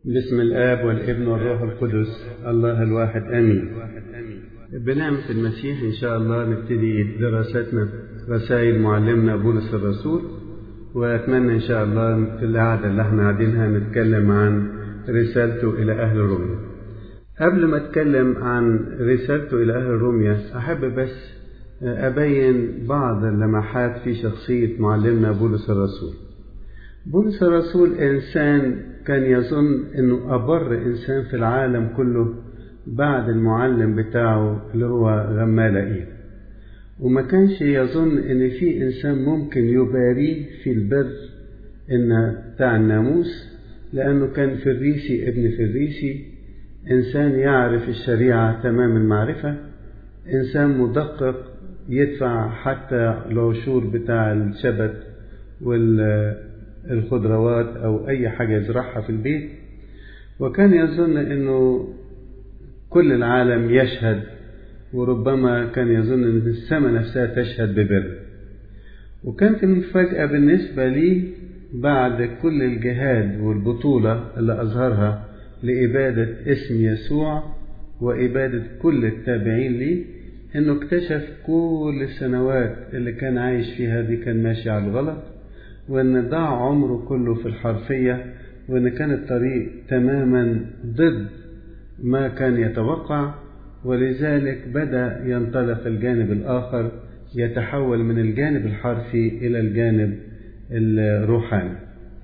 بسم الآب والابن والروح القدس الله الواحد آمين بنعمة المسيح إن شاء الله نبتدي دراستنا رسائل معلمنا بولس الرسول وأتمنى إن شاء الله في القعدة اللي احنا قاعدينها نتكلم عن رسالته إلى أهل روميا قبل ما أتكلم عن رسالته إلى أهل روميا أحب بس أبين بعض اللمحات في شخصية معلمنا بولس الرسول بولس الرسول إنسان كان يظن أنه أبر إنسان في العالم كله بعد المعلم بتاعه اللي هو غمالائيل وما كانش يظن أن في إنسان ممكن يباريه في البر إن بتاع الناموس لأنه كان فريسي ابن فريسي إنسان يعرف الشريعة تمام المعرفة إنسان مدقق يدفع حتى العشور بتاع الشبت والخضروات أو أي حاجة يزرعها في البيت وكان يظن أنه كل العالم يشهد وربما كان يظن أن السماء نفسها تشهد ببر وكانت المفاجأة بالنسبة لي بعد كل الجهاد والبطولة اللي أظهرها لإبادة اسم يسوع وإبادة كل التابعين لي انه اكتشف كل السنوات اللي كان عايش فيها دي كان ماشي على الغلط وان ضاع عمره كله في الحرفية وان كان الطريق تماما ضد ما كان يتوقع ولذلك بدأ ينطلق الجانب الآخر يتحول من الجانب الحرفي إلى الجانب الروحاني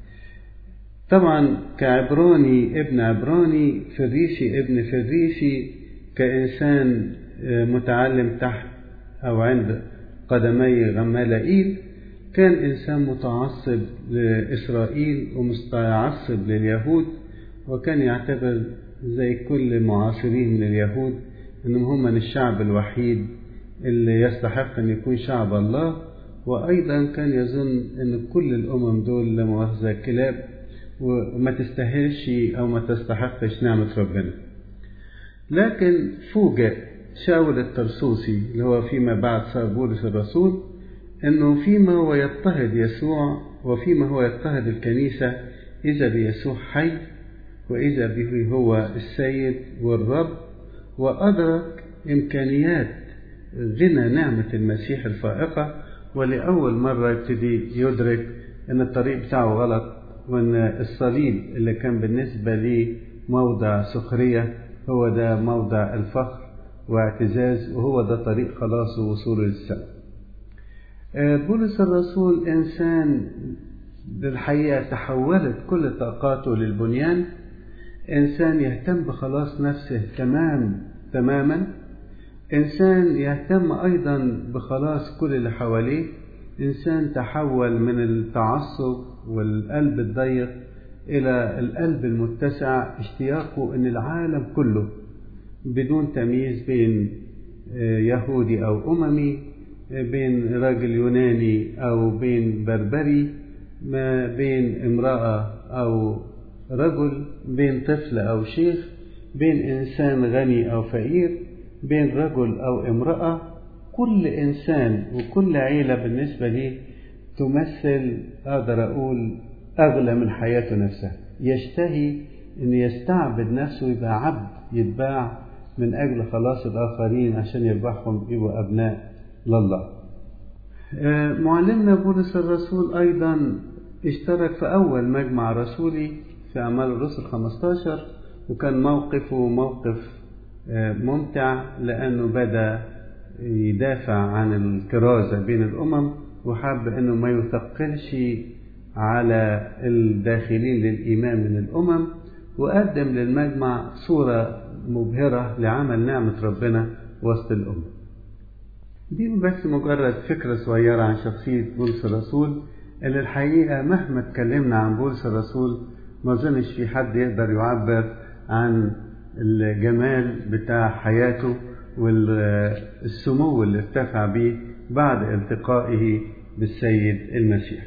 طبعا كعبراني ابن عبراني فريسي ابن فريسي كإنسان متعلم تحت أو عند قدمي غمالائيل كان إنسان متعصب لإسرائيل ومتعصب لليهود وكان يعتبر زي كل معاصرين من اليهود أنهم هم الشعب الوحيد اللي يستحق أن يكون شعب الله وأيضا كان يظن أن كل الأمم دول لمؤاخذة كلاب وما تستاهلش أو ما تستحقش نعمة ربنا لكن فوجئ شاول الترسوسي اللي هو فيما بعد صار بولس الرسول انه فيما هو يضطهد يسوع وفيما هو يضطهد الكنيسة إذا بيسوع حي وإذا به هو السيد والرب وأدرك إمكانيات غنى نعمة المسيح الفائقة ولأول مرة يبتدي يدرك أن الطريق بتاعه غلط وأن الصليب اللي كان بالنسبة لي موضع سخرية هو ده موضع الفخر واعتزاز وهو ده طريق خلاصه ووصوله للسماء بولس الرسول إنسان بالحقيقة تحولت كل طاقاته للبنيان إنسان يهتم بخلاص نفسه تمام تماما إنسان يهتم أيضا بخلاص كل اللي حواليه إنسان تحول من التعصب والقلب الضيق إلى القلب المتسع اشتياقه أن العالم كله بدون تمييز بين يهودي أو أممي بين راجل يوناني أو بين بربري ما بين امرأة أو رجل بين طفل أو شيخ بين إنسان غني أو فقير بين رجل أو امرأة كل إنسان وكل عيلة بالنسبة لي تمثل أقدر أقول أغلى من حياته نفسها يشتهي أن يستعبد نفسه يبقى عبد يتباع من أجل خلاص الآخرين عشان يربحهم يبقوا أبناء لله معلمنا بولس الرسول أيضا اشترك في أول مجمع رسولي في أعمال الرسل 15 وكان موقفه موقف ممتع لأنه بدأ يدافع عن الكرازة بين الأمم وحب أنه ما يثقلش على الداخلين للإيمان من الأمم وقدم للمجمع صورة مبهرة لعمل نعمة ربنا وسط الأمة دي بس مجرد فكرة صغيرة عن شخصية بولس الرسول اللي الحقيقة مهما اتكلمنا عن بولس الرسول ما أظنش في حد يقدر يعبر عن الجمال بتاع حياته والسمو اللي ارتفع به بعد التقائه بالسيد المسيح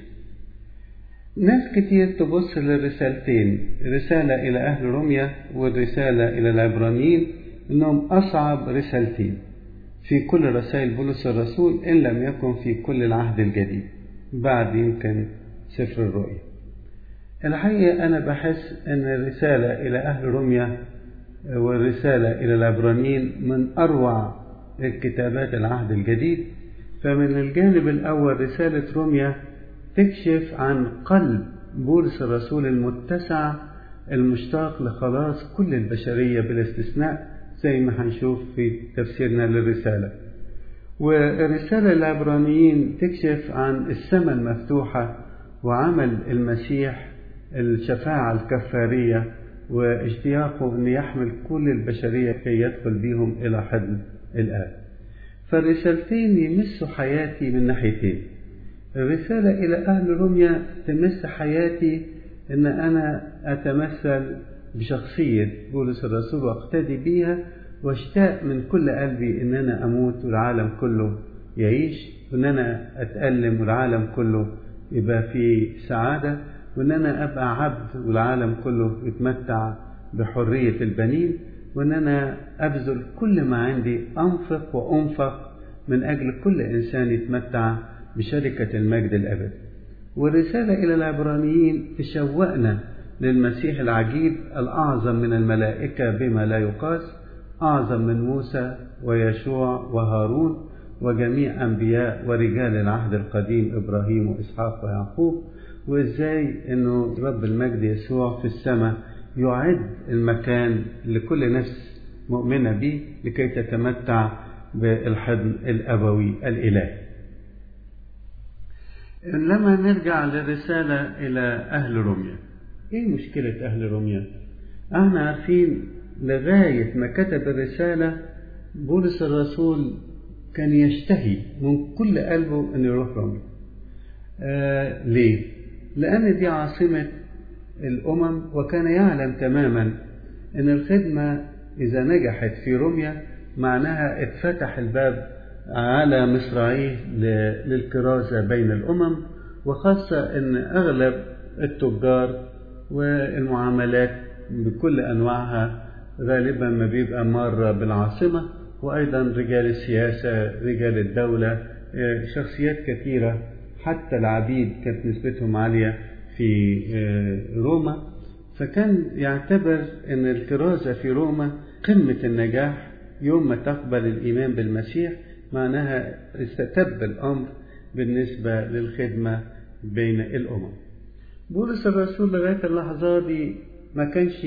ناس كتير تبص للرسالتين رسالة إلى أهل روميا والرسالة إلى العبرانيين إنهم أصعب رسالتين في كل رسائل بولس الرسول إن لم يكن في كل العهد الجديد بعد يمكن سفر الرؤيا الحقيقة أنا بحس أن الرسالة إلى أهل روميا والرسالة إلى العبرانيين من أروع الكتابات العهد الجديد فمن الجانب الأول رسالة روميا تكشف عن قلب بولس الرسول المتسع المشتاق لخلاص كل البشرية بلا استثناء زي ما هنشوف في تفسيرنا للرسالة والرسالة العبرانيين تكشف عن السماء المفتوحة وعمل المسيح الشفاعة الكفارية واشتياقه أن يحمل كل البشرية كي يدخل بهم إلى حضن الآب فالرسالتين يمسوا حياتي من ناحيتين الرسالة إلى أهل روميا تمس حياتي أن أنا أتمثل بشخصية بولس الرسول وأقتدي بيها واشتاق من كل قلبي أن أنا أموت والعالم كله يعيش وأن أنا أتألم والعالم كله يبقى في سعادة وأن أنا أبقى عبد والعالم كله يتمتع بحرية البنين وأن أنا أبذل كل ما عندي أنفق وأنفق من أجل كل إنسان يتمتع بشركة المجد الأبدي والرسالة إلى العبرانيين تشوقنا للمسيح العجيب الأعظم من الملائكة بما لا يقاس أعظم من موسى ويشوع وهارون وجميع أنبياء ورجال العهد القديم إبراهيم وإسحاق ويعقوب وإزاي أنه رب المجد يسوع في السماء يعد المكان لكل نفس مؤمنة به لكي تتمتع بالحضن الأبوي الإلهي لما نرجع للرسالة إلى أهل روميا إيه مشكلة أهل روميا احنا عارفين لغاية ما كتب الرسالة بولس الرسول كان يشتهي من كل قلبه أن يروح روميا آه ليه؟ لأن دي عاصمة الأمم وكان يعلم تماما أن الخدمة إذا نجحت في روميا معناها اتفتح الباب على مصراعيه للكرازة بين الأمم وخاصة أن أغلب التجار والمعاملات بكل أنواعها غالبا ما بيبقى مرة بالعاصمة وأيضا رجال السياسة رجال الدولة شخصيات كثيرة حتى العبيد كانت نسبتهم عالية في روما فكان يعتبر أن الكرازة في روما قمة النجاح يوم ما تقبل الإيمان بالمسيح معناها استتب الأمر بالنسبة للخدمة بين الأمم بولس الرسول لغاية اللحظة دي ما كانش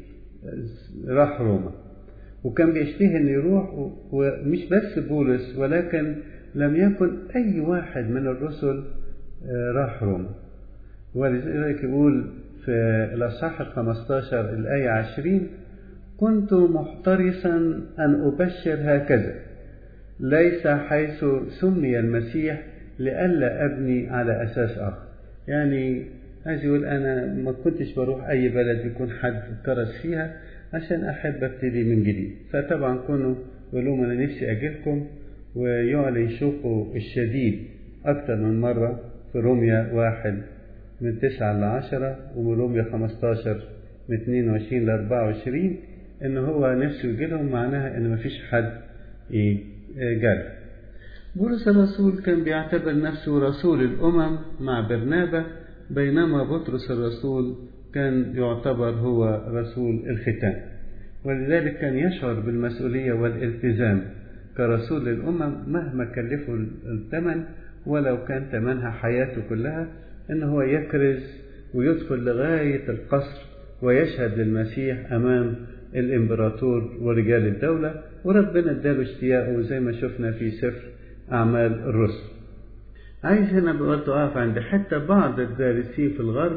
راح روما وكان بيشتهي انه يروح ومش بس بولس ولكن لم يكن اي واحد من الرسل راح روما ولذلك يقول في الاصحاح ال 15 الايه 20 كنت محترسا ان ابشر هكذا ليس حيث سمي المسيح لئلا ابني على اساس اخر يعني عايز يقول انا ما كنتش بروح اي بلد يكون حد كرس فيها عشان احب ابتدي من جديد فطبعا كانوا يقولوا لهم انا نفسي اجيلكم ويعلن شوقه الشديد اكتر من مره في روميا واحد من تسعة لعشرة ومن روميا خمستاشر من اتنين وعشرين لأربعة وعشرين إن هو نفسه يجيلهم معناها إن مفيش حد إيه جال بولس الرسول كان بيعتبر نفسه رسول الأمم مع برنابة بينما بطرس الرسول كان يعتبر هو رسول الختان ولذلك كان يشعر بالمسؤولية والالتزام كرسول للأمم مهما كلفه الثمن ولو كان ثمنها حياته كلها إن هو يكرز ويدخل لغاية القصر ويشهد للمسيح أمام الإمبراطور ورجال الدولة وربنا اداله اشتياقه زي ما شفنا في سفر أعمال الرسل عايز هنا برضه أقف عند حتى بعض الدارسين في الغرب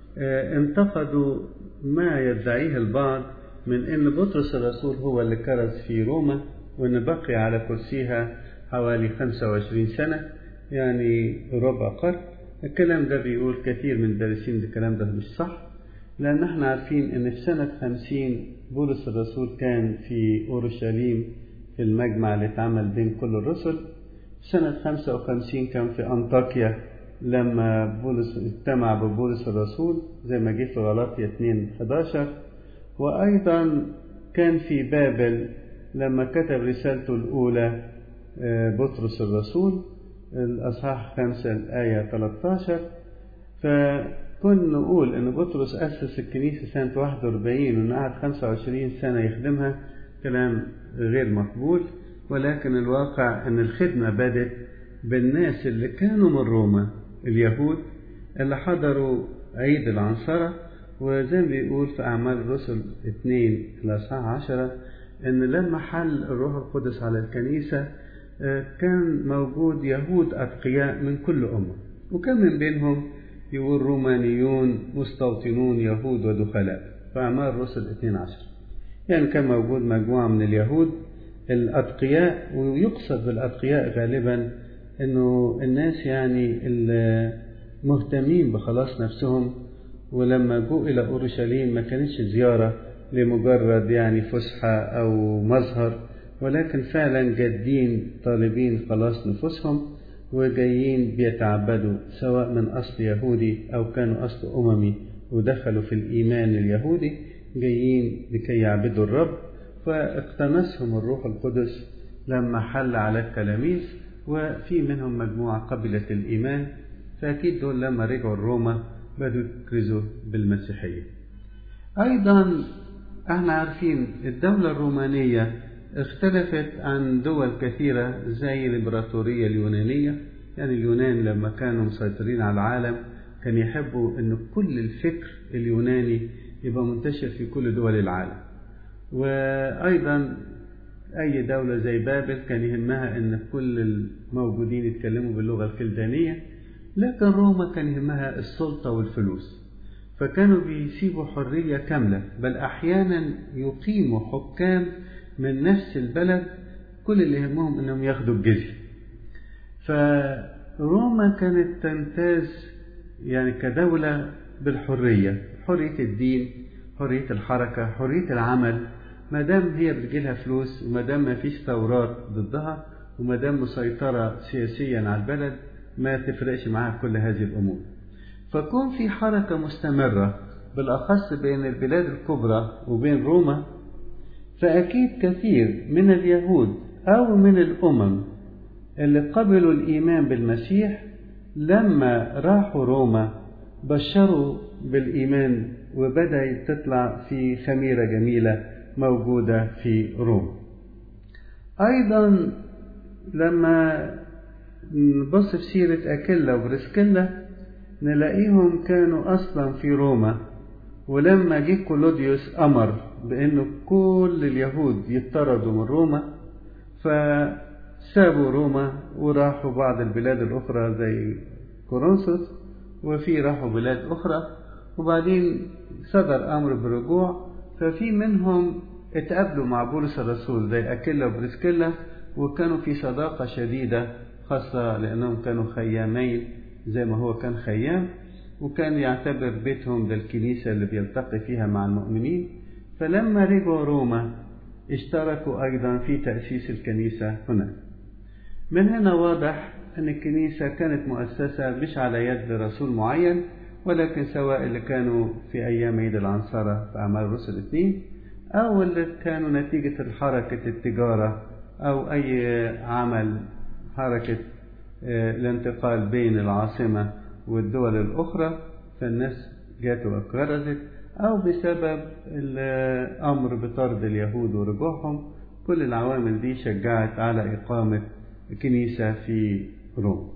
انتقدوا ما يدعيه البعض من أن بطرس الرسول هو اللي كرز في روما وأن بقي على كرسيها حوالي 25 سنة يعني ربع قرن الكلام ده بيقول كثير من الدارسين الكلام ده مش صح لأن احنا عارفين أن في سنة 50 بولس الرسول كان في أورشليم في المجمع اللي اتعمل بين كل الرسل سنة 55 كان في أنطاكيا لما بولس اجتمع ببولس الرسول زي ما جه في غلاطيا 2 11 وأيضا كان في بابل لما كتب رسالته الأولى بطرس الرسول الأصحاح 5 الآية 13 كن نقول إن بطرس أسس الكنيسة سنة 41 وإنه قعد 25 سنة يخدمها كلام غير مقبول ولكن الواقع أن الخدمة بدت بالناس اللي كانوا من روما اليهود اللي حضروا عيد العنصرة وزي ما بيقول في أعمال الرسل 2 الأصحاح 10 إن لما حل الروح القدس على الكنيسة كان موجود يهود أتقياء من كل أمة وكان من بينهم يقول رومانيون مستوطنون يهود ودخلاء في أعمال الرسل 12 يعني كان موجود مجموعة من اليهود الأتقياء ويقصد بالأتقياء غالبا إنه الناس يعني المهتمين بخلاص نفسهم ولما جو إلى أورشليم ما كانتش زيارة لمجرد يعني فسحة أو مظهر ولكن فعلا جادين طالبين خلاص نفوسهم وجايين بيتعبدوا سواء من أصل يهودي أو كانوا أصل أممي ودخلوا في الإيمان اليهودي جايين لكي يعبدوا الرب فاقتنصهم الروح القدس لما حل على التلاميذ وفي منهم مجموعة قبلت الإيمان فأكيد دول لما رجعوا روما بدوا يكرزوا بالمسيحية أيضا احنا عارفين الدولة الرومانية اختلفت عن دول كثيرة زي الإمبراطورية اليونانية يعني اليونان لما كانوا مسيطرين على العالم كان يحبوا أن كل الفكر اليوناني يبقى منتشر في كل دول العالم وأيضا أي دولة زي بابل كان يهمها أن كل الموجودين يتكلموا باللغة الكلدانية لكن روما كان يهمها السلطة والفلوس فكانوا بيسيبوا حرية كاملة بل أحيانا يقيموا حكام من نفس البلد كل اللي يهمهم أنهم ياخدوا الجزية فروما كانت تمتاز يعني كدولة بالحرية حرية الدين حرية الحركة حرية العمل ما دام هي بتجيلها فلوس وما دام ما فيش ثورات ضدها وما دام مسيطرة سياسيا على البلد ما تفرقش معاها كل هذه الأمور فكون في حركة مستمرة بالأخص بين البلاد الكبرى وبين روما فأكيد كثير من اليهود أو من الأمم اللي قبلوا الإيمان بالمسيح لما راحوا روما بشروا بالإيمان وبدأ تطلع في خميرة جميلة موجودة في روما أيضا لما نبص في سيرة أكيلا وبرسكيلا نلاقيهم كانوا أصلا في روما ولما جه كولوديوس أمر بأنه كل اليهود يطردوا من روما فسابوا روما وراحوا بعض البلاد الأخرى زي كورنثوس وفي راحوا بلاد أخرى وبعدين صدر أمر بالرجوع ففي منهم اتقابلوا مع بولس الرسول زي أكيلا وبرسكيلا وكانوا في صداقة شديدة خاصة لأنهم كانوا خيامين زي ما هو كان خيام وكان يعتبر بيتهم ده الكنيسة اللي بيلتقي فيها مع المؤمنين فلما رجعوا روما اشتركوا أيضا في تأسيس الكنيسة هناك من هنا واضح أن الكنيسة كانت مؤسسة مش على يد رسول معين ولكن سواء اللي كانوا في أيام عيد العنصرة في أعمال الرسل الاثنين أو اللي كانوا نتيجة حركة التجارة أو أي عمل حركة الانتقال بين العاصمة والدول الأخرى فالناس جات وأكرزت أو بسبب الأمر بطرد اليهود ورجوعهم كل العوامل دي شجعت على إقامة كنيسة في روما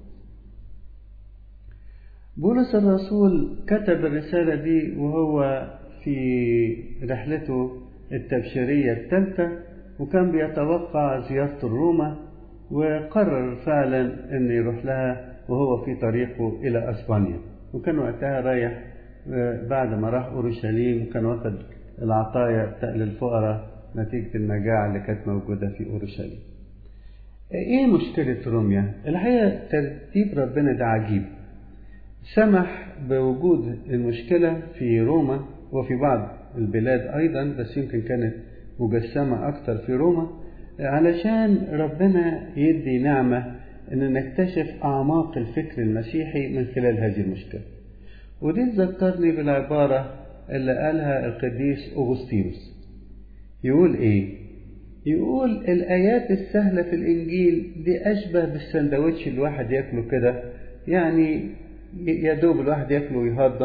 بولس الرسول كتب الرسالة دي وهو في رحلته التبشيرية الثالثة وكان بيتوقع زيارة روما وقرر فعلا أن يروح لها وهو في طريقه إلى أسبانيا وكان وقتها رايح بعد ما راح أورشليم وكان واخد العطايا للفقراء نتيجة المجاعة اللي كانت موجودة في أورشليم إيه مشكلة روميا؟ الحقيقة ترتيب ربنا ده عجيب سمح بوجود المشكلة في روما وفي بعض البلاد أيضا بس يمكن كانت مجسمة أكثر في روما علشان ربنا يدي نعمة أن نكتشف أعماق الفكر المسيحي من خلال هذه المشكلة ودي تذكرني بالعبارة اللي قالها القديس أغسطينوس يقول إيه؟ يقول الآيات السهلة في الإنجيل دي أشبه بالسندوتش اللي الواحد ياكله كده يعني يا دوب الواحد ياكله ويهضم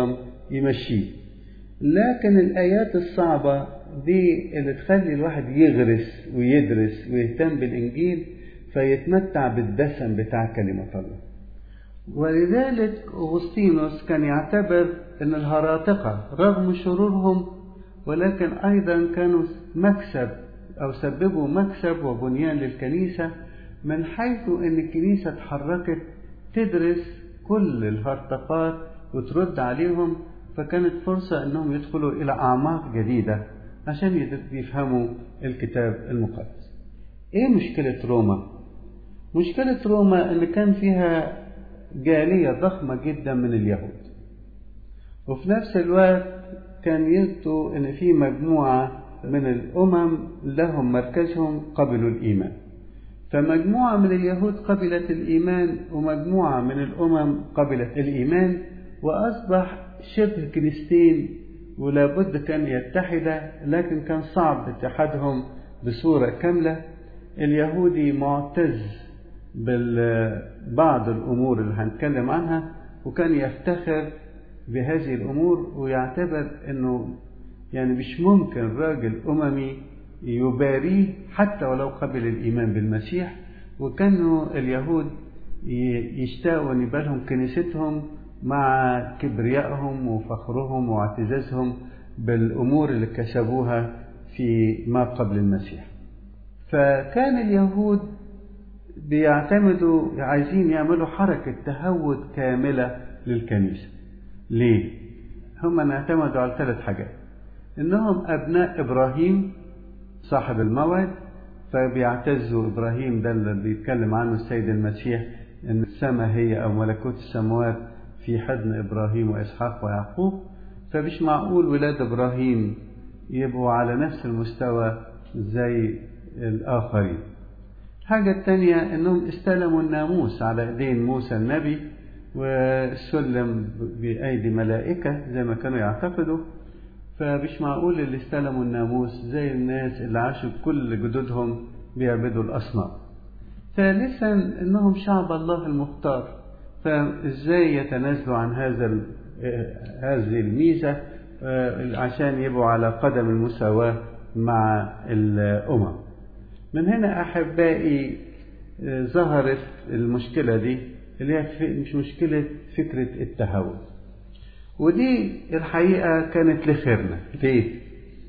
يمشيه لكن الآيات الصعبة دي اللي تخلي الواحد يغرس ويدرس ويهتم بالإنجيل فيتمتع بالدسم بتاع كلمة الله ولذلك أغسطينوس كان يعتبر أن الهراطقة رغم شرورهم ولكن أيضا كانوا مكسب أو سببوا مكسب وبنيان للكنيسة من حيث أن الكنيسة اتحركت تدرس كل الهرطقات وترد عليهم فكانت فرصة أنهم يدخلوا إلى أعماق جديدة عشان يفهموا الكتاب المقدس. إيه مشكلة روما؟ مشكلة روما أن كان فيها جالية ضخمة جدا من اليهود. وفي نفس الوقت كان يلتوا أن في مجموعة من الأمم لهم مركزهم قبلوا الإيمان. فمجموعة من اليهود قبلت الإيمان ومجموعة من الأمم قبلت الإيمان وأصبح شبه كنيستين ولا بد كان يتحدا لكن كان صعب اتحادهم بصورة كاملة اليهودي معتز ببعض الأمور اللي هنتكلم عنها وكان يفتخر بهذه الأمور ويعتبر أنه يعني مش ممكن راجل أممي يباريه حتى ولو قبل الإيمان بالمسيح وكانوا اليهود يشتاقوا أن يبقى لهم كنيستهم مع كبريائهم وفخرهم واعتزازهم بالأمور اللي كسبوها في ما قبل المسيح فكان اليهود بيعتمدوا عايزين يعملوا حركة تهود كاملة للكنيسة ليه؟ هم اعتمدوا على ثلاث حاجات إنهم أبناء إبراهيم صاحب الموعد فبيعتزوا إبراهيم ده اللي بيتكلم عنه السيد المسيح إن السماء هي أو ملكوت السماوات في حضن إبراهيم وإسحاق ويعقوب فمش معقول ولاد إبراهيم يبقوا على نفس المستوى زي الآخرين الحاجة الثانية إنهم استلموا الناموس على إيدين موسى النبي وسلم بأيدي ملائكة زي ما كانوا يعتقدوا فمش معقول اللي استلموا الناموس زي الناس اللي عاشوا كل جدودهم بيعبدوا الأصنام ثالثا إنهم شعب الله المختار فإزاي يتنازلوا عن هذا هذه الميزة عشان يبقوا على قدم المساواة مع الأمم من هنا أحبائي ظهرت المشكلة دي اللي هي مش مشكلة فكرة التهاون ودي الحقيقة كانت لخيرنا ليه؟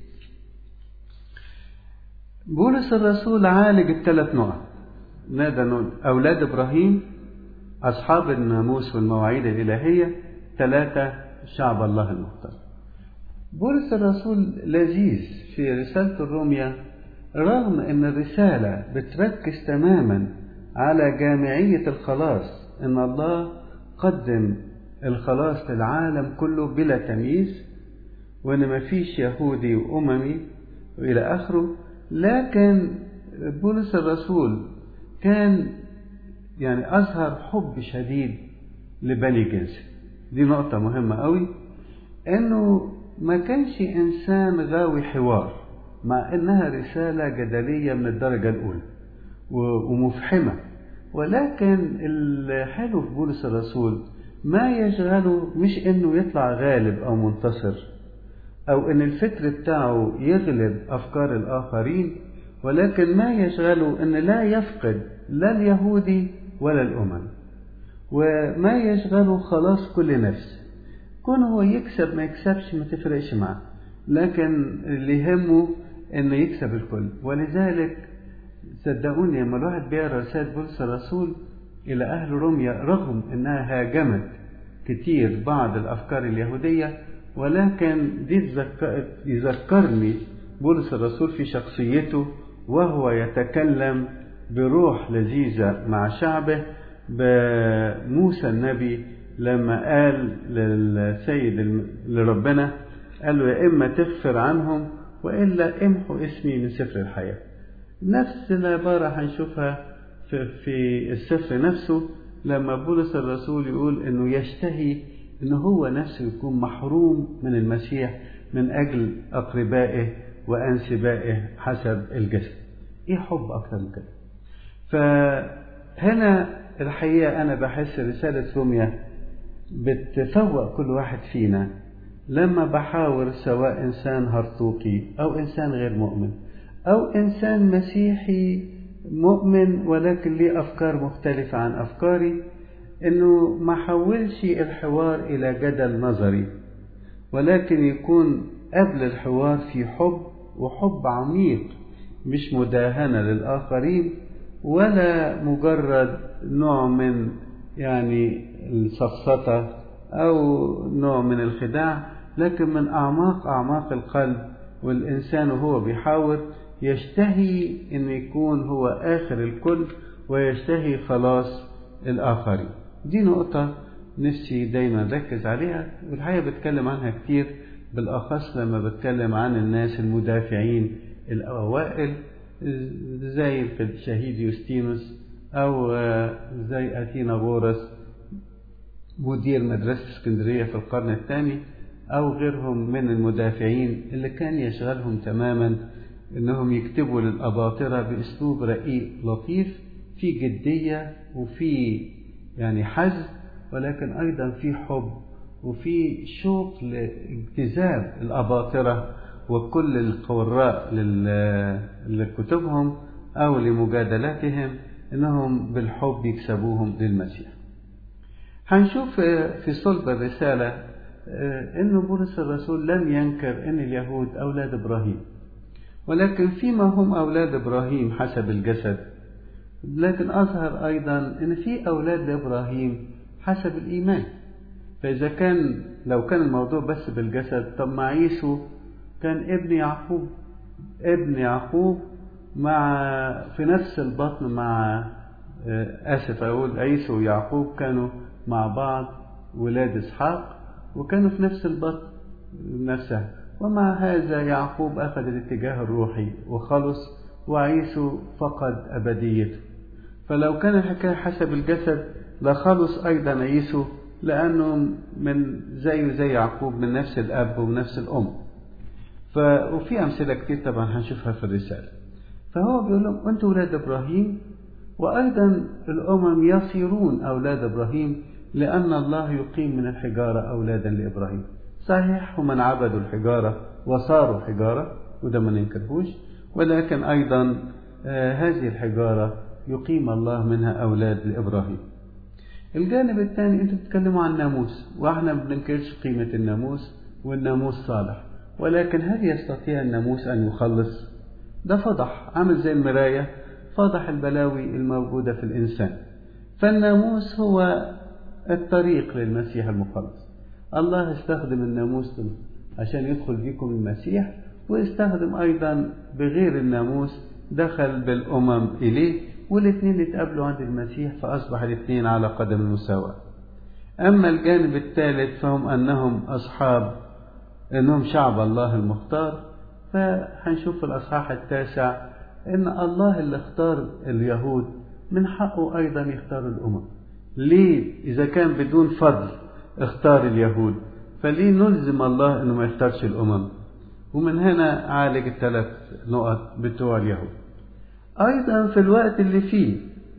بولس الرسول عالج الثلاث نقط نادى أولاد إبراهيم أصحاب الناموس والمواعيد الإلهية ثلاثة شعب الله المختار بولس الرسول لذيذ في رسالة الرومية رغم أن الرسالة بتركز تماما على جامعية الخلاص أن الله قدم الخلاص للعالم كله بلا تمييز وأن مفيش يهودي وأممي وإلى آخره لكن بولس الرسول كان يعني أظهر حب شديد لبني جنسه دي نقطة مهمة قوي إنه ما كانش إنسان غاوي حوار مع إنها رسالة جدلية من الدرجة الأولى ومفحمة ولكن الحلو في بولس الرسول ما يشغله مش إنه يطلع غالب أو منتصر أو إن الفكر بتاعه يغلب أفكار الآخرين ولكن ما يشغله إن لا يفقد لا اليهودي ولا الأمم وما يشغله خلاص كل نفس كون هو يكسب ما يكسبش ما تفرقش معاه لكن اللي يهمه انه يكسب الكل ولذلك صدقوني لما الواحد بيقرا رسالة بولس الرسول إلى أهل روميا رغم إنها هاجمت كتير بعض الأفكار اليهودية ولكن دي يذكرني بولس الرسول في شخصيته وهو يتكلم بروح لذيذة مع شعبه بموسى النبي لما قال للسيد لربنا قال له يا إما تغفر عنهم وإلا امحوا اسمي من سفر الحياة نفس العبارة هنشوفها في, في السفر نفسه لما بولس الرسول يقول انه يشتهي انه هو نفسه يكون محروم من المسيح من اجل اقربائه وانسبائه حسب الجسد ايه حب اكتر من كده فهنا الحقيقة أنا بحس رسالة روميا بتفوق كل واحد فينا لما بحاور سواء إنسان هرطوقي أو إنسان غير مؤمن أو إنسان مسيحي مؤمن ولكن ليه أفكار مختلفة عن أفكاري إنه ما حولش الحوار إلى جدل نظري ولكن يكون قبل الحوار في حب وحب عميق مش مداهنة للآخرين ولا مجرد نوع من يعني السفسطة أو نوع من الخداع لكن من أعماق أعماق القلب والإنسان وهو بيحاور يشتهي أن يكون هو آخر الكل ويشتهي خلاص الآخرين دي نقطة نفسي دايما ركز عليها والحقيقة بتكلم عنها كتير بالأخص لما بتكلم عن الناس المدافعين الأوائل زي الشهيد يوستينوس أو زي أثينا بورس مدير مدرسة اسكندرية في القرن الثاني أو غيرهم من المدافعين اللي كان يشغلهم تماما إنهم يكتبوا للأباطرة بأسلوب رقيق لطيف في جدية وفي يعني حزم ولكن أيضا في حب وفي شوق لاجتذاب الأباطرة وكل القراء لكتبهم أو لمجادلاتهم إنهم بالحب يكسبوهم للمسيح هنشوف في صلب الرسالة إن بولس الرسول لم ينكر إن اليهود أولاد إبراهيم ولكن فيما هم أولاد إبراهيم حسب الجسد لكن أظهر أيضا إن في أولاد لإبراهيم حسب الإيمان فإذا كان لو كان الموضوع بس بالجسد طب مع عيسو كان ابن يعقوب ابن يعقوب مع في نفس البطن مع آسف أقول عيسو ويعقوب كانوا مع بعض ولاد إسحاق وكانوا في نفس البطن نفسها ومع هذا يعقوب أخذ الاتجاه الروحي وخلص وعيسو فقد أبديته فلو كان الحكاية حسب الجسد لخلص أيضا عيسو لأنه من زيه زي يعقوب من نفس الأب ومن نفس الأم ف... وفي أمثلة كتير طبعا هنشوفها في الرسالة فهو بيقول لهم أنتم أولاد إبراهيم وأيضا الأمم يصيرون أولاد إبراهيم لأن الله يقيم من الحجارة أولادا لإبراهيم صحيح هم عبدوا الحجارة وصاروا حجارة وده ما ننكرهوش ولكن أيضا آه هذه الحجارة يقيم الله منها أولاد لإبراهيم الجانب الثاني أنتم بتتكلموا عن الناموس وإحنا ما بننكرش قيمة الناموس والناموس صالح ولكن هل يستطيع الناموس أن يخلص؟ ده فضح عامل زي المراية فضح البلاوي الموجودة في الإنسان فالناموس هو الطريق للمسيح المخلص الله استخدم الناموس عشان يدخل بيكم المسيح واستخدم أيضا بغير الناموس دخل بالأمم إليه والاثنين اتقابلوا عند المسيح فأصبح الاثنين على قدم المساواة أما الجانب الثالث فهم أنهم أصحاب أنهم شعب الله المختار فهنشوف في الأصحاح التاسع أن الله اللي اختار اليهود من حقه أيضا يختار الأمم ليه إذا كان بدون فضل اختار اليهود فليه نلزم الله أنه ما يختارش الأمم ومن هنا عالج الثلاث نقط بتوع اليهود أيضا في الوقت اللي فيه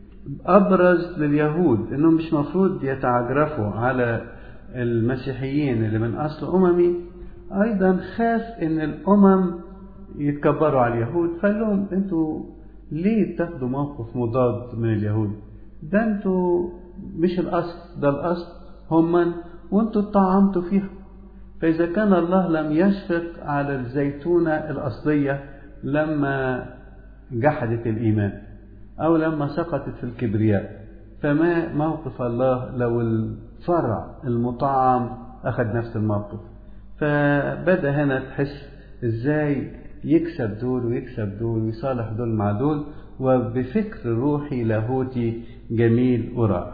أبرز لليهود أنهم مش مفروض يتعجرفوا على المسيحيين اللي من أصل أممي أيضا خاف أن الأمم يتكبروا على اليهود فقال لهم أنتوا ليه تاخدوا موقف مضاد من اليهود ده أنتوا مش الأصل ده الأصل هم وأنتوا اتطعمتوا فيها فإذا كان الله لم يشفق على الزيتونة الأصلية لما جحدت الإيمان أو لما سقطت في الكبرياء فما موقف الله لو الفرع المطعم أخذ نفس الموقف فبدأ هنا تحس إزاي يكسب دول ويكسب دول ويصالح دول مع دول وبفكر روحي لاهوتي جميل ورائع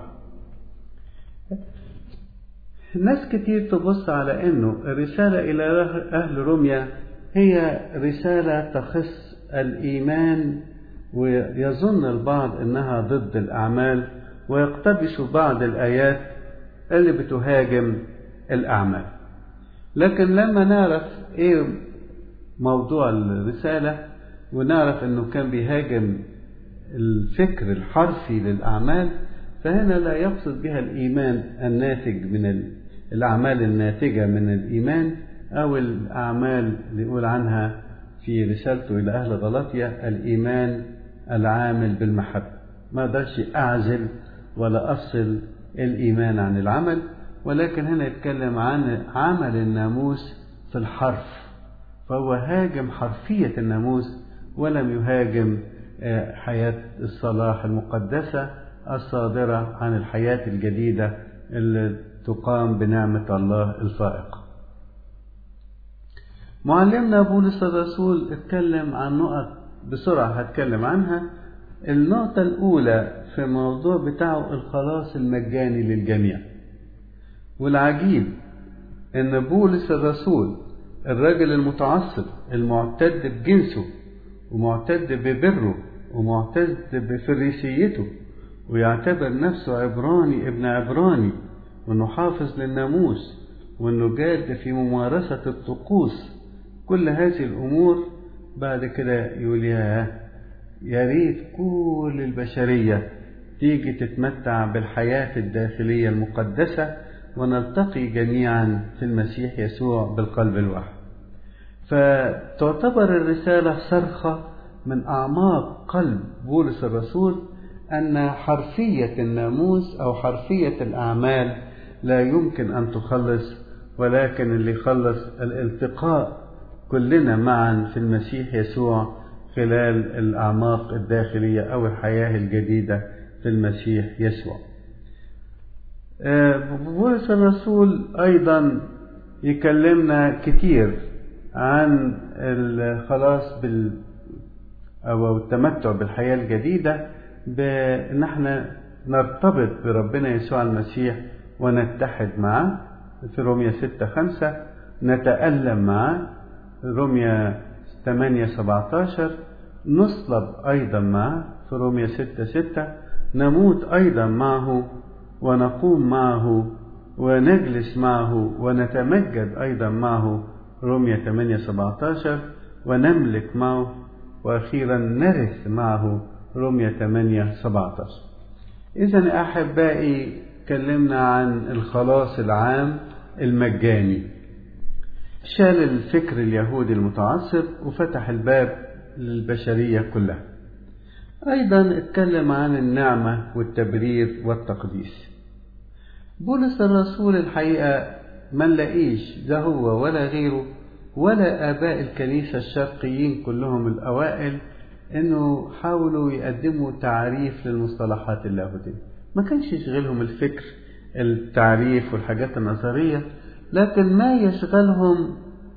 ناس كتير تبص على انه الرسالة الى اهل روميا هي رسالة تخص الايمان ويظن البعض انها ضد الاعمال ويقتبس بعض الايات اللي بتهاجم الاعمال لكن لما نعرف ايه موضوع الرسالة ونعرف انه كان بيهاجم الفكر الحرفي للاعمال فهنا لا يقصد بها الإيمان الناتج من الأعمال الناتجة من الإيمان أو الأعمال اللي يقول عنها في رسالته إلى أهل غلطية الإيمان العامل بالمحبة ما اقدرش أعزل ولا أفصل الإيمان عن العمل ولكن هنا يتكلم عن عمل الناموس في الحرف فهو هاجم حرفية الناموس ولم يهاجم حياة الصلاح المقدسة الصادرة عن الحياة الجديدة اللي تقام بنعمة الله الفائقة معلمنا بولس الرسول اتكلم عن نقط بسرعة هتكلم عنها النقطة الأولى في الموضوع بتاعه الخلاص المجاني للجميع والعجيب إن بولس الرسول الراجل المتعصب المعتد بجنسه ومعتد ببره ومعتد بفريسيته ويعتبر نفسه عبراني ابن عبراني وانه حافظ للناموس وانه جاد في ممارسة الطقوس كل هذه الامور بعد كده يقول يا يا ريت كل البشرية تيجي تتمتع بالحياة الداخلية المقدسة ونلتقي جميعا في المسيح يسوع بالقلب الواحد فتعتبر الرسالة صرخة من أعماق قلب بولس الرسول أن حرفية الناموس أو حرفية الأعمال لا يمكن أن تخلص ولكن اللي يخلص الالتقاء كلنا معا في المسيح يسوع خلال الأعماق الداخلية أو الحياة الجديدة في المسيح يسوع بولس الرسول أيضا يكلمنا كتير عن الخلاص بال أو التمتع بالحياة الجديدة بأن احنا نرتبط بربنا يسوع المسيح ونتحد معه في رومية ستة خمسة نتألم معه رومية 8 17 نصلب أيضا معه في رومية 6 6 نموت أيضا معه ونقوم معه ونجلس معه ونتمجد أيضا معه رومية 8 17 ونملك معه وأخيرا نرث معه رومية 8 17 إذا أحبائي تكلمنا عن الخلاص العام المجاني شال الفكر اليهودي المتعصب وفتح الباب للبشرية كلها أيضا اتكلم عن النعمة والتبرير والتقديس بولس الرسول الحقيقة ما نلاقيش لا هو ولا غيره ولا آباء الكنيسة الشرقيين كلهم الأوائل إنه حاولوا يقدموا تعريف للمصطلحات اللاهوتية ما كانش يشغلهم الفكر التعريف والحاجات النظرية لكن ما يشغلهم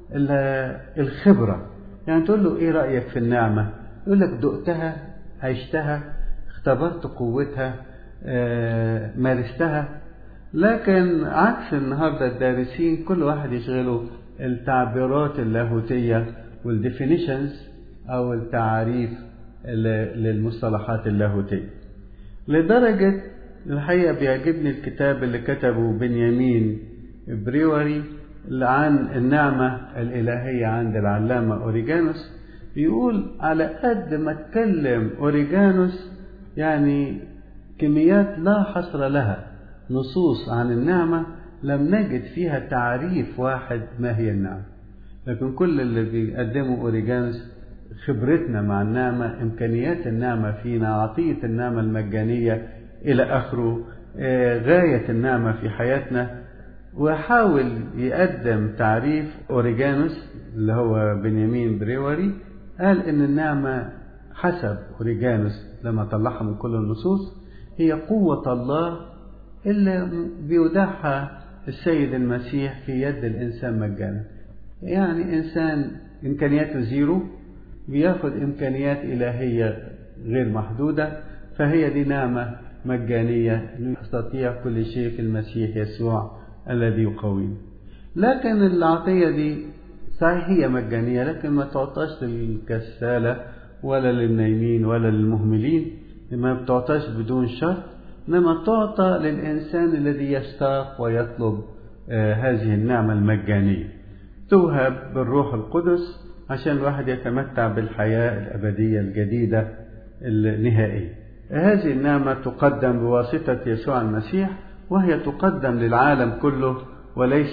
الخبرة يعني تقول له ايه رأيك في النعمة يقول لك دقتها عشتها اختبرت قوتها آه، مارستها لكن عكس النهاردة الدارسين كل واحد يشغله التعبيرات اللاهوتية والديفينيشنز أو التعاريف للمصطلحات اللاهوتية لدرجة الحقيقة بيعجبني الكتاب اللي كتبه بنيامين بريوري عن النعمة الإلهية عند العلامة أوريجانوس بيقول على قد ما اتكلم أوريجانوس يعني كميات لا حصر لها نصوص عن النعمة لم نجد فيها تعريف واحد ما هي النعمة لكن كل اللي بيقدمه أوريجانوس خبرتنا مع النعمة إمكانيات النعمة فينا عطية النعمة المجانية إلى آخره غاية النعمة في حياتنا وحاول يقدم تعريف أوريجانوس اللي هو بنيامين بريوري قال إن النعمة حسب أوريجانوس لما طلعها من كل النصوص هي قوة الله اللي بيودعها السيد المسيح في يد الإنسان مجانا يعني إنسان إمكانياته زيرو بياخد إمكانيات إلهية غير محدودة فهي دي نعمة مجانية يستطيع كل شيء في المسيح يسوع الذي يقوينا لكن العطية دي صحيح هي مجانية لكن ما تعطاش للكسالة ولا للنايمين ولا للمهملين ما بتعطاش بدون شرط إنما تعطى للإنسان الذي يشتاق ويطلب آه هذه النعمة المجانية توهب بالروح القدس عشان الواحد يتمتع بالحياة الأبدية الجديدة النهائية هذه النعمة تقدم بواسطة يسوع المسيح وهي تقدم للعالم كله وليست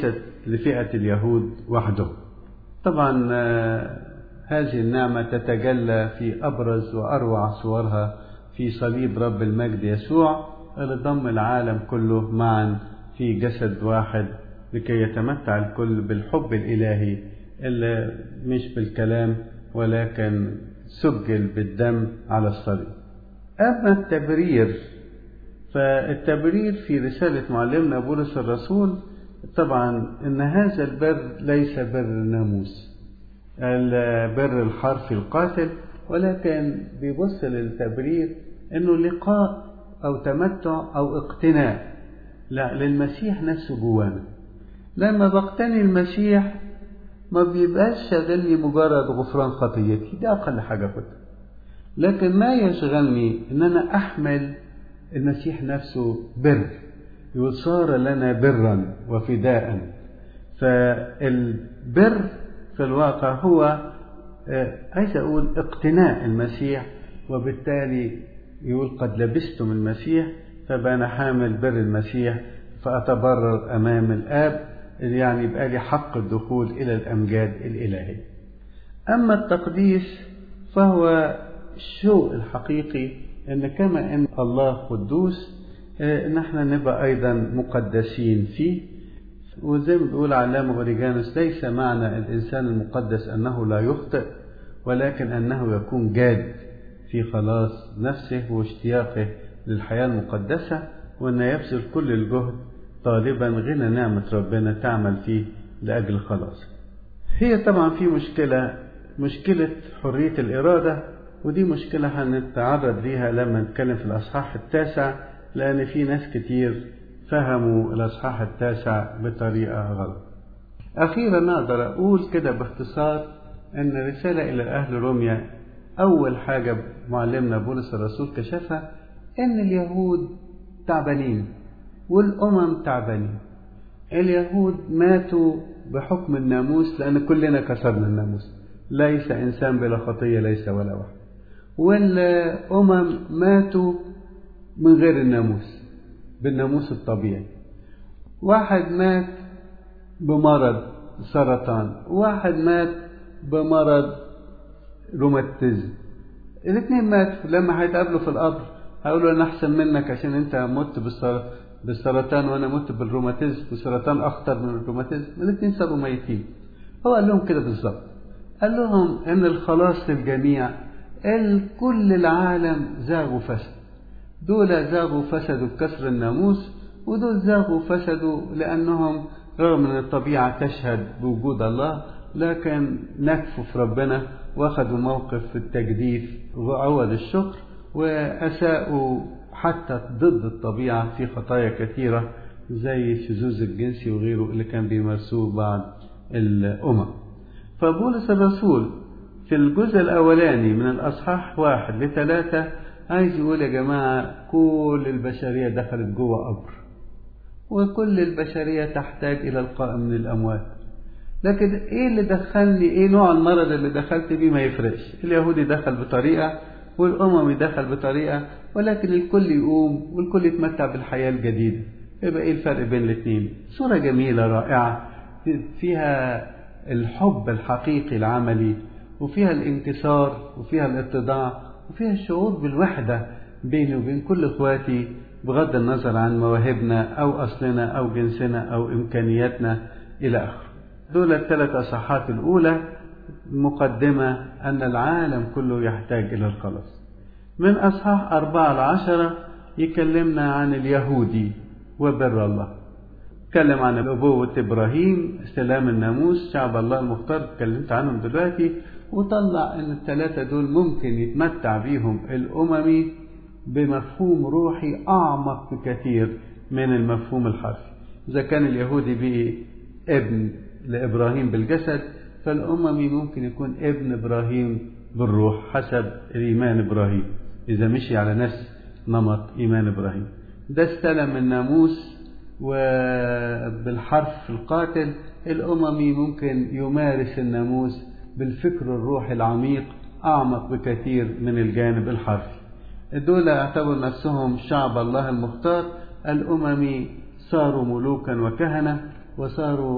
لفئة اليهود وحدهم طبعا هذه النعمة تتجلى في أبرز وأروع صورها في صليب رب المجد يسوع اللي ضم العالم كله معا في جسد واحد لكي يتمتع الكل بالحب الإلهي اللي مش بالكلام ولكن سجل بالدم على الصليب أما التبرير فالتبرير في رسالة معلمنا بولس الرسول طبعا ان هذا البر ليس بر الناموس البر الحرفي القاتل ولكن بيبص للتبرير انه لقاء او تمتع او اقتناء لا للمسيح نفسه جوانا لما بقتني المسيح ما بيبقاش شاغلني مجرد غفران خطيتي دي اقل حاجه كنت لكن ما يشغلني ان انا احمل المسيح نفسه بر يقول صار لنا برا وفداء فالبر في الواقع هو عايز اقول اقتناء المسيح وبالتالي يقول قد لبستم المسيح فبقى حامل بر المسيح فاتبرر امام الاب يعني يبقى لي حق الدخول الى الامجاد الالهيه اما التقديس فهو الشوق الحقيقي ان كما ان الله قدوس ان احنا نبقى ايضا مقدسين فيه وزي ما بيقول علامه اوريجانوس ليس معنى الانسان المقدس انه لا يخطئ ولكن انه يكون جاد في خلاص نفسه واشتياقه للحياه المقدسه وان يبذل كل الجهد طالبا غنى نعمه ربنا تعمل فيه لاجل خلاصه. هي طبعا في مشكله مشكله حريه الاراده ودي مشكله هنتعرض ليها لما نتكلم في الاصحاح التاسع لأن في ناس كتير فهموا الأصحاح التاسع بطريقة غلط. أخيرا أقدر أقول كده باختصار أن رسالة إلى أهل روميا أول حاجة معلمنا بولس الرسول كشفها أن اليهود تعبانين والأمم تعبانين. اليهود ماتوا بحكم الناموس لأن كلنا كسرنا الناموس. ليس إنسان بلا خطية ليس ولا واحد. والأمم ماتوا من غير الناموس بالناموس الطبيعي واحد مات بمرض سرطان واحد مات بمرض روماتيزم الاثنين ماتوا لما هيتقابلوا في القبر هيقولوا انا احسن منك عشان انت مت بالسرطان وانا مت بالروماتيزم وسرطان اخطر من الروماتيزم الاثنين صاروا ميتين هو قال لهم كده بالظبط قال لهم ان الخلاص للجميع كل العالم زاغوا فسد دول زاغوا فسدوا بكسر الناموس ودول زاغوا فسدوا لأنهم رغم أن الطبيعة تشهد بوجود الله لكن نكفوا في ربنا واخدوا موقف في التجديف وعوض الشكر وأساءوا حتى ضد الطبيعة في خطايا كثيرة زي الشذوذ الجنسي وغيره اللي كان بيمارسوه بعض الأمم فبولس الرسول في الجزء الأولاني من الأصحاح واحد لثلاثة عايز يقول يا جماعة كل البشرية دخلت جوه قبر وكل البشرية تحتاج إلى القائم من الأموات لكن إيه اللي دخلني إيه نوع المرض اللي دخلت بيه ما يفرقش اليهودي دخل بطريقة والأممي دخل بطريقة ولكن الكل يقوم والكل يتمتع بالحياة الجديدة يبقى إيه الفرق بين الاثنين صورة جميلة رائعة فيها الحب الحقيقي العملي وفيها الانكسار وفيها الاتضاع وفيها الشعور بالوحدة بيني وبين كل اخواتي بغض النظر عن مواهبنا أو أصلنا أو جنسنا أو إمكانياتنا إلى آخره. دول الثلاث أصحات الأولى مقدمة أن العالم كله يحتاج إلى الخلاص. من أصحاح أربعة لعشرة يكلمنا عن اليهودي وبر الله. اتكلم عن أبوة إبراهيم، استلام الناموس، شعب الله المختار اتكلمت عنهم دلوقتي، وطلع ان الثلاثة دول ممكن يتمتع بيهم الأممي بمفهوم روحي أعمق بكثير من المفهوم الحرفي إذا كان اليهودي به ابن لإبراهيم بالجسد فالأممي ممكن يكون ابن إبراهيم بالروح حسب إيمان إبراهيم إذا مشي على نفس نمط إيمان إبراهيم ده استلم الناموس وبالحرف القاتل الأممي ممكن يمارس الناموس بالفكر الروحي العميق أعمق بكثير من الجانب الحرفي دول اعتبروا نفسهم شعب الله المختار الأممي صاروا ملوكا وكهنة وصاروا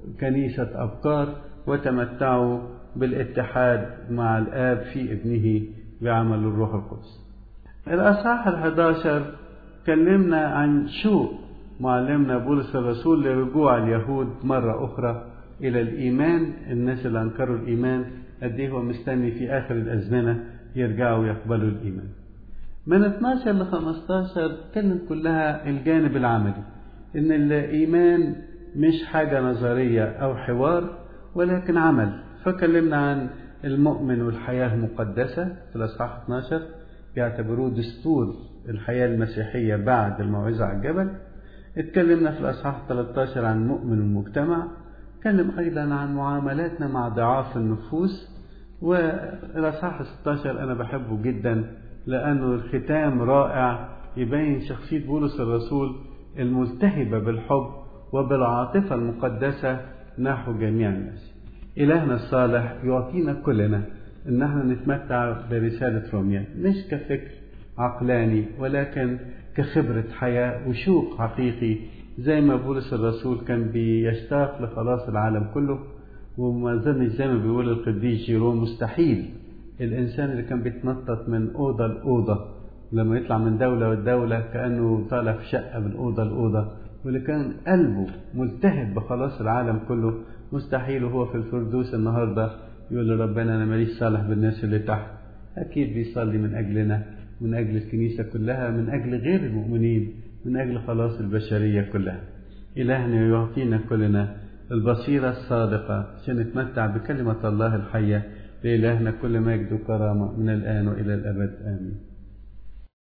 كنيسة أبكار وتمتعوا بالاتحاد مع الآب في ابنه بعمل الروح القدس الأصحاح الحداشر كلمنا عن شوق معلمنا بولس الرسول لرجوع اليهود مرة أخرى إلى الإيمان الناس اللي أنكروا الإيمان قد إيه هو مستني في آخر الأزمنة يرجعوا يقبلوا الإيمان من 12 ل 15 كانت كلها الجانب العملي إن الإيمان مش حاجة نظرية أو حوار ولكن عمل فكلمنا عن المؤمن والحياة المقدسة في الأصحاح 12 بيعتبروه دستور الحياة المسيحية بعد الموعظة على الجبل اتكلمنا في الأصحاح 13 عن مؤمن المجتمع اتكلم أيضا عن معاملاتنا مع ضعاف النفوس والأصحاح 16 أنا بحبه جدا لأنه الختام رائع يبين شخصية بولس الرسول الملتهبة بالحب وبالعاطفة المقدسة نحو جميع الناس إلهنا الصالح يعطينا كلنا إن احنا نتمتع برسالة روميا مش كفكر عقلاني ولكن كخبرة حياة وشوق حقيقي زي ما بولس الرسول كان بيشتاق لخلاص العالم كله وما ظنش زي ما بيقول القديس جيروم مستحيل الإنسان اللي كان بيتنطط من أوضة لأوضة لما يطلع من دولة لدولة كأنه طالع في شقة من أوضة لأوضة واللي كان قلبه ملتهب بخلاص العالم كله مستحيل وهو في الفردوس النهاردة يقول لربنا أنا ماليش صالح بالناس اللي تحت أكيد بيصلي من أجلنا من أجل الكنيسة كلها من أجل غير المؤمنين من أجل خلاص البشرية كلها إلهنا يعطينا كلنا البصيرة الصادقة عشان نتمتع بكلمة الله الحية لإلهنا كل مجد وكرامة من الآن وإلى الأبد آمين